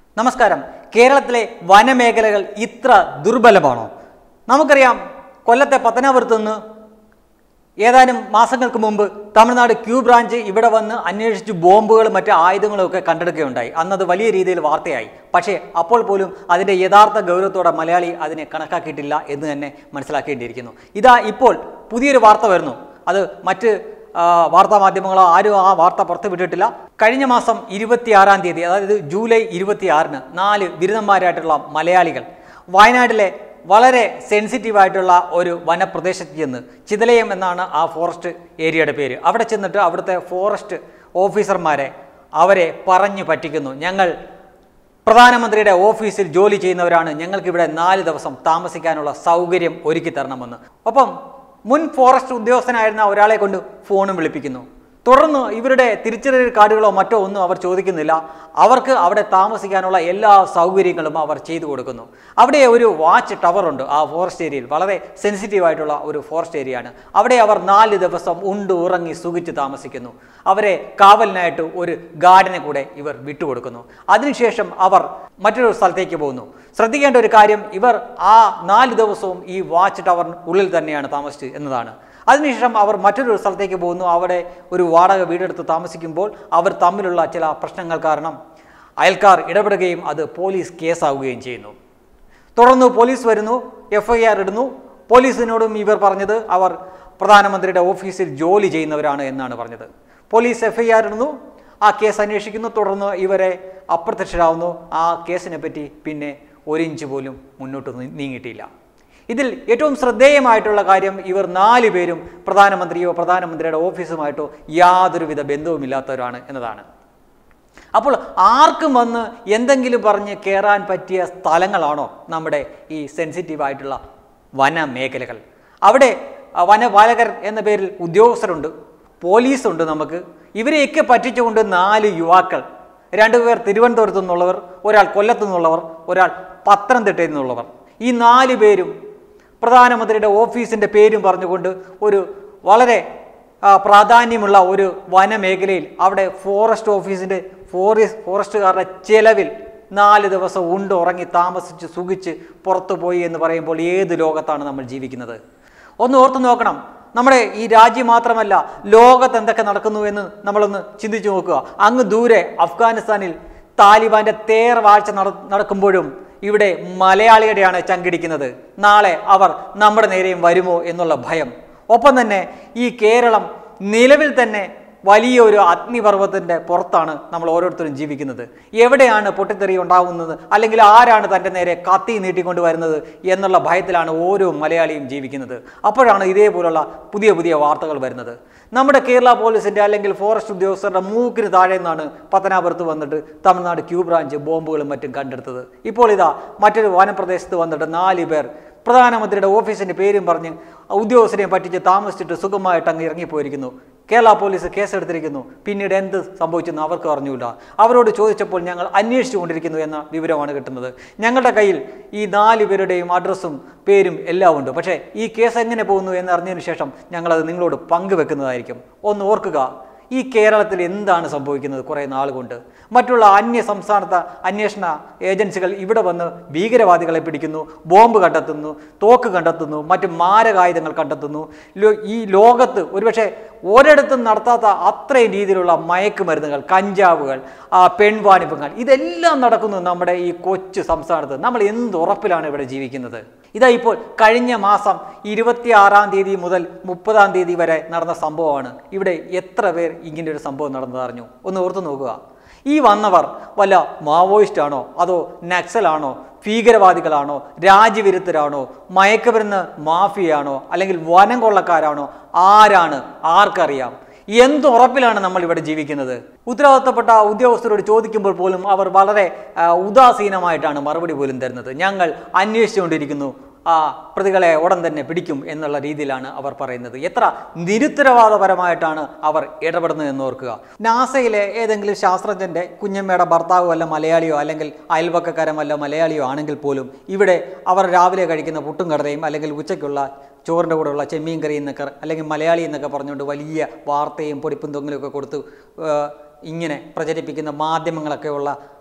നമസ്കാരം കേരളത്തിലെ വനമേഖലകൾ ഇത്ര ദുർബലമാണോ നമുക്കറിയാം കൊല്ലത്തെ പത്തനാപുരത്ത് നിന്ന് ഏതാനും മാസങ്ങൾക്ക് മുമ്പ് തമിഴ്നാട് ക്യൂ ബ്രാഞ്ച് ഇവിടെ വന്ന് അന്വേഷിച്ച് ബോംബുകളും മറ്റ് ആയുധങ്ങളും ഒക്കെ കണ്ടെടുക്കുകയുണ്ടായി അന്നത് വലിയ രീതിയിൽ വാർത്തയായി പക്ഷേ അപ്പോൾ പോലും അതിൻ്റെ യഥാർത്ഥ ഗൗരവത്തോടെ മലയാളി അതിനെ കണക്കാക്കിയിട്ടില്ല എന്ന് തന്നെ മനസ്സിലാക്കേണ്ടിയിരിക്കുന്നു ഇതാ ഇപ്പോൾ പുതിയൊരു വാർത്ത വരുന്നു അത് മറ്റ് ആ, വാർത്താ മാധ്യമങ്ങളോ ആരും ആ വാർത്ത പുറത്തുവിട്ടിട്ടില്ല കഴിഞ്ഞ മാസം ഇരുപത്തിയാറാം തീയതി അതായത് ജൂലൈ ഇരുപത്തിയാറിന് നാല് ബിരുദന്മാരായിട്ടുള്ള മലയാളികൾ വയനാട്ടിലെ വളരെ സെൻസിറ്റീവ് ആയിട്ടുള്ള ഒരു വനപ്രദേശത്ത് ചെന്ന് ചിതലയം എന്നാണ് ആ ഫോറസ്റ്റ് ഏരിയയുടെ പേര് അവിടെ ചെന്നിട്ട് അവിടുത്തെ ഫോറസ്റ്റ് ഓഫീസർമാരെ അവരെ പറഞ്ഞു പറ്റിക്കുന്നു ഞങ്ങൾ പ്രധാനമന്ത്രിയുടെ ഓഫീസിൽ ജോലി ചെയ്യുന്നവരാണ് ഞങ്ങൾക്ക് ഇവിടെ നാല് ദിവസം താമസിക്കാനുള്ള സൗകര്യം ഒരുക്കി തരണമെന്ന് ഒപ്പം മുൻ ഫോറസ്റ്റ് ഉദ്യോഗസ്ഥനായിരുന്ന ഒരാളെ കൊണ്ട് ഫോണും വിളിപ്പിക്കുന്നു തുടർന്ന് ഇവരുടെ തിരിച്ചറിയൽ കാർഡുകളോ മറ്റോ ഒന്നും അവർ ചോദിക്കുന്നില്ല അവർക്ക് അവിടെ താമസിക്കാനുള്ള എല്ലാ സൗകര്യങ്ങളും അവർ ചെയ്തു കൊടുക്കുന്നു അവിടെ ഒരു വാച്ച് ടവറുണ്ട് ആ ഫോറസ്റ്റ് ഏരിയയിൽ വളരെ സെൻസിറ്റീവ് ആയിട്ടുള്ള ഒരു ഫോറസ്റ്റ് ഏരിയയാണ് അവിടെ അവർ നാല് ദിവസം ഉണ്ട് ഉറങ്ങി സുഖിച്ച് താമസിക്കുന്നു അവരെ കാവലിനായിട്ട് ഒരു ഗാർഡിനെ കൂടെ ഇവർ വിട്ടുകൊടുക്കുന്നു അതിനുശേഷം അവർ മറ്റൊരു സ്ഥലത്തേക്ക് പോകുന്നു ശ്രദ്ധിക്കേണ്ട ഒരു കാര്യം ഇവർ ആ നാല് ദിവസവും ഈ വാച്ച് ടവറിന് ഉള്ളിൽ തന്നെയാണ് താമസിച്ചത് എന്നതാണ് അതിനുശേഷം അവർ മറ്റൊരു സ്ഥലത്തേക്ക് പോകുന്നു അവിടെ ഒരു വാടക വീടെടുത്ത് താമസിക്കുമ്പോൾ അവർ തമ്മിലുള്ള ചില പ്രശ്നങ്ങൾ കാരണം അയൽക്കാർ ഇടപെടുകയും അത് പോലീസ് കേസാവുകയും ചെയ്യുന്നു തുടർന്ന് പോലീസ് വരുന്നു എഫ് ഐ ആർ ഇടുന്നു പോലീസിനോടും ഇവർ പറഞ്ഞത് അവർ പ്രധാനമന്ത്രിയുടെ ഓഫീസിൽ ജോലി ചെയ്യുന്നവരാണ് എന്നാണ് പറഞ്ഞത് പോലീസ് എഫ് ഐ ആർ ഇടുന്നു ആ കേസ് അന്വേഷിക്കുന്നു തുടർന്ന് ഇവരെ അപ്രത്യക്ഷരാകുന്നു ആ കേസിനെ പറ്റി പിന്നെ ഒരു ഇഞ്ച് പോലും മുന്നോട്ട് നീ- നീങ്ങിയിട്ടില്ല ഇതിൽ ഏറ്റവും ശ്രദ്ധേയമായിട്ടുള്ള കാര്യം ഇവർ നാല് പേരും പ്രധാനമന്ത്രിയോ പ്രധാനമന്ത്രിയുടെ ഓഫീസുമായിട്ടോ യാതൊരുവിധ ബന്ധവുമില്ലാത്തവരാണ് എന്നതാണ് അപ്പോൾ ആർക്കും വന്ന് എന്തെങ്കിലും പറഞ്ഞ് കയറാൻ പറ്റിയ സ്ഥലങ്ങളാണോ നമ്മുടെ ഈ സെൻസിറ്റീവ് ആയിട്ടുള്ള വനമേഖലകൾ അവിടെ അഹ്, വനപാലകർ എന്ന പേരിൽ ഉദ്യോഗസ്ഥരുണ്ട് പോലീസുണ്ട് നമുക്ക് ഇവരെയൊക്കെ പറ്റിച്ചുകൊണ്ട് നാല് യുവാക്കൾ രണ്ടുപേർ തിരുവനന്തപുരത്തു നിന്നുള്ളവർ ഒരാൾ കൊല്ലത്തു നിന്നുള്ളവർ ഒരാൾ പത്തനംതിട്ടയിൽ നിന്നുള്ളവർ ഈ നാല് പേരും പ്രധാനമന്ത്രിയുടെ ഓഫീസിൻ്റെ പേരും പറഞ്ഞുകൊണ്ട് ഒരു വളരെ ആ, പ്രാധാന്യമുള്ള ഒരു വനമേഖലയിൽ അവിടെ ഫോറസ്റ്റ് ഓഫീസിൻ്റെ ഫോറസ്റ്റ് ഫോറസ്റ്റുകാരുടെ ചെലവിൽ നാല് ദിവസം ഉണ്ട് ഉറങ്ങി താമസിച്ച് സുഖിച്ച് പുറത്തു പോയി എന്ന് പറയുമ്പോൾ ഏത് ലോകത്താണ് നമ്മൾ ജീവിക്കുന്നത് ഒന്ന് ഓർത്ത് നോക്കണം നമ്മുടെ ഈ രാജ്യം മാത്രമല്ല ലോകത്ത് എന്തൊക്കെ നടക്കുന്നു എന്ന് നമ്മളൊന്ന് ചിന്തിച്ചു നോക്കുക അങ്ങ് ദൂരെ അഫ്ഗാനിസ്ഥാനിൽ താലിബാന്റെ തേർ വാഴ്ച നട നടക്കുമ്പോഴും ഇവിടെ മലയാളിയുടെയാണ് ചങ്കിടിക്കുന്നത് നാളെ അവർ നമ്മുടെ നേരെയും വരുമോ എന്നുള്ള ഭയം ഒപ്പം തന്നെ ഈ കേരളം നിലവിൽ തന്നെ വലിയ ഒരു അഗ്നിപർവ്വത്തിൻ്റെ പുറത്താണ് നമ്മൾ ഓരോരുത്തരും ജീവിക്കുന്നത് എവിടെയാണ് പൊട്ടിത്തെറി ഉണ്ടാകുന്നത് അല്ലെങ്കിൽ ആരാണ് തൻ്റെ നേരെ കത്തി നീട്ടിക്കൊണ്ട് വരുന്നത് എന്നുള്ള ഭയത്തിലാണ് ഓരോ മലയാളിയും ജീവിക്കുന്നത് അപ്പോഴാണ് ഇതേപോലുള്ള പുതിയ പുതിയ വാർത്തകൾ വരുന്നത് നമ്മുടെ കേരള പോലീസിൻ്റെ അല്ലെങ്കിൽ ഫോറസ്റ്റ് ഉദ്യോഗസ്ഥരുടെ മൂക്കിന് താഴെ നിന്നാണ് പത്തനാപുരത്ത് വന്നിട്ട് തമിഴ്നാട് ക്യൂ ബ്രാഞ്ച് ബോംബുകളും മറ്റും കണ്ടെടുത്തത് ഇപ്പോൾ ഇതാ മറ്റൊരു വനപ്രദേശത്ത് വന്നിട്ട് നാല് പേർ പ്രധാനമന്ത്രിയുടെ ഓഫീസിൻ്റെ പേരും പറഞ്ഞ് ഉദ്യോഗസ്ഥരെയും പറ്റിച്ച് താമസിച്ചിട്ട് സുഖമായിട്ട് അങ്ങ് ഇറങ്ങിപ്പോയിരിക്കുന്നു കേരള പോലീസ് കേസെടുത്തിരിക്കുന്നു പിന്നീട് എന്ത് സംഭവിച്ചെന്ന് അവർക്ക് അറിഞ്ഞൂല അവരോട് ചോദിച്ചപ്പോൾ ഞങ്ങൾ അന്വേഷിച്ചു കൊണ്ടിരിക്കുന്നു എന്ന വിവരമാണ് കിട്ടുന്നത് ഞങ്ങളുടെ കയ്യിൽ ഈ നാല് പേരുടെയും അഡ്രസ്സും പേരും എല്ലാം ഉണ്ട് പക്ഷേ ഈ കേസ് എങ്ങനെ പോകുന്നു എന്ന് അറിഞ്ഞതിന് ശേഷം ഞങ്ങളത് നിങ്ങളോട് പങ്കുവെക്കുന്നതായിരിക്കും ഒന്ന് ഓർക്കുക ഈ കേരളത്തിൽ എന്താണ് സംഭവിക്കുന്നത് കുറേ നാൾ കൊണ്ട് മറ്റുള്ള അന്യ സംസ്ഥാനത്തെ അന്വേഷണ ഏജൻസികൾ ഇവിടെ വന്ന് ഭീകരവാദികളെ പിടിക്കുന്നു ബോംബ് കണ്ടെത്തുന്നു തോക്ക് കണ്ടെത്തുന്നു മറ്റ് മാരകായുധങ്ങൾ കണ്ടെത്തുന്നു ലോ- ഈ ലോകത്ത് ഒരുപക്ഷെ ഒരിടത്തും നടത്താത്ത അത്രയും രീതിയിലുള്ള മയക്കുമരുന്നുകൾ കഞ്ചാവുകൾ ആ പെൺവാണിഭങ്ങൾ ഇതെല്ലാം നടക്കുന്നു നമ്മുടെ ഈ കൊച്ചു സംസ്ഥാനത്ത് നമ്മൾ എന്ത് ഉറപ്പിലാണ് ഇവിടെ ജീവിക്കുന്നത് ഇതാ ഇപ്പോൾ കഴിഞ്ഞ മാസം ഇരുപത്തിയാറാം തീയതി മുതൽ മുപ്പതാം തീയതി വരെ നടന്ന സംഭവമാണ് ഇവിടെ എത്ര പേർ ഇങ്ങനെ ഒരു സംഭവം നടന്നതറിഞ്ഞു ഒന്ന് ഓർത്തു നോക്കുക ഈ വന്നവർ വല്ല മാവോയിസ്റ്റ് ആണോ അതോ നക്സലാണോ ഭീകരവാദികളാണോ രാജ്യവിരുദ്ധരാണോ മയക്കുമരുന്ന് മാഫിയാണോ അല്ലെങ്കിൽ വനം കൊള്ളക്കാരാണോ ആരാണ് ആർക്കറിയാം എന്ത് ഉറപ്പിലാണ് നമ്മൾ ഇവിടെ ജീവിക്കുന്നത് ഉത്തരവാദിത്തപ്പെട്ട ഉദ്യോഗസ്ഥരോട് ചോദിക്കുമ്പോൾ പോലും അവർ വളരെ ആ, ഉദാസീനമായിട്ടാണ് മറുപടി പോലും തരുന്നത് ഞങ്ങൾ അന്വേഷിച്ചുകൊണ്ടിരിക്കുന്നു ആ പ്രതികളെ ഉടൻ തന്നെ പിടിക്കും എന്നുള്ള രീതിയിലാണ് അവർ പറയുന്നത് എത്ര നിരുത്തരവാദപരമായിട്ടാണ് അവർ ഇടപെടുന്നത് എന്ന് ഓർക്കുക നാസയിലെ ഏതെങ്കിലും ശാസ്ത്രജ്ഞന്റെ കുഞ്ഞമ്മയുടെ ഭർത്താവ് വല്ല മലയാളിയോ അല്ലെങ്കിൽ അയൽവക്കക്കാരൻ വല്ല മലയാളിയോ ആണെങ്കിൽ പോലും ഇവിടെ അവർ രാവിലെ കഴിക്കുന്ന പുട്ടും കടതയും അല്ലെങ്കിൽ ഉച്ചയ്ക്കുള്ള ചോറിൻ്റെ കൂടെയുള്ള ചെമ്മീൻ കറി എന്നൊക്കെ അല്ലെങ്കിൽ മലയാളി എന്നൊക്കെ പറഞ്ഞുകൊണ്ട് വലിയ വാർത്തയും പൊടിപ്പും തൊങ്ങലും ഒക്കെ കൊടുത്ത് ഏഹ്, ഇങ്ങനെ പ്രചരിപ്പിക്കുന്ന മാധ്യമങ്ങളൊക്കെ ഉള്ള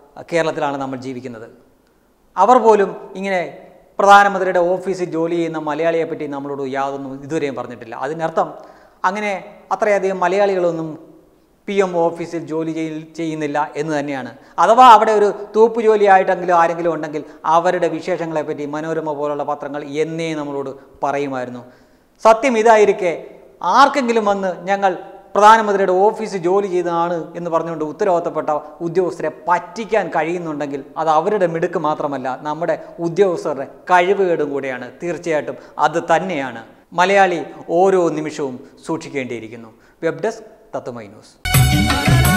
കേരളത്തിലാണ് നമ്മൾ ജീവിക്കുന്നത് അവർ പോലും ഇങ്ങനെ പ്രധാനമന്ത്രിയുടെ ഓഫീസിൽ ജോലി ചെയ്യുന്ന മലയാളിയെ പറ്റി നമ്മളോട് യാതൊന്നും ഇതുവരെയും പറഞ്ഞിട്ടില്ല അതിനർത്ഥം അങ്ങനെ അത്രയധികം മലയാളികളൊന്നും പി എം ഓഫീസിൽ ജോലി ചെയ്യ- ചെയ്യുന്നില്ല എന്ന് തന്നെയാണ് അഥവാ അവിടെ ഒരു തൂപ്പ് ജോലിയായിട്ടെങ്കിലും ആരെങ്കിലും ഉണ്ടെങ്കിൽ അവരുടെ വിശേഷങ്ങളെപ്പറ്റി മനോരമ പോലുള്ള പത്രങ്ങൾ എന്നേ നമ്മളോട് പറയുമായിരുന്നു സത്യം ഇതായിരിക്കെ ആർക്കെങ്കിലും വന്ന് ഞങ്ങൾ പ്രധാനമന്ത്രിയുടെ ഓഫീസിൽ ജോലി ചെയ്തതാണ് എന്ന് പറഞ്ഞുകൊണ്ട് ഉത്തരവാദിത്തപ്പെട്ട ഉദ്യോഗസ്ഥരെ പറ്റിക്കാൻ കഴിയുന്നുണ്ടെങ്കിൽ അത് അവരുടെ മിടുക്ക് മാത്രമല്ല നമ്മുടെ ഉദ്യോഗസ്ഥരുടെ കഴിവുകേടും കൂടെയാണ് തീർച്ചയായിട്ടും അത് തന്നെയാണ് മലയാളി ഓരോ നിമിഷവും സൂക്ഷിക്കേണ്ടിയിരിക്കുന്നു വെബ് ഡെസ്ക് തത്വമൈ ന്യൂസ്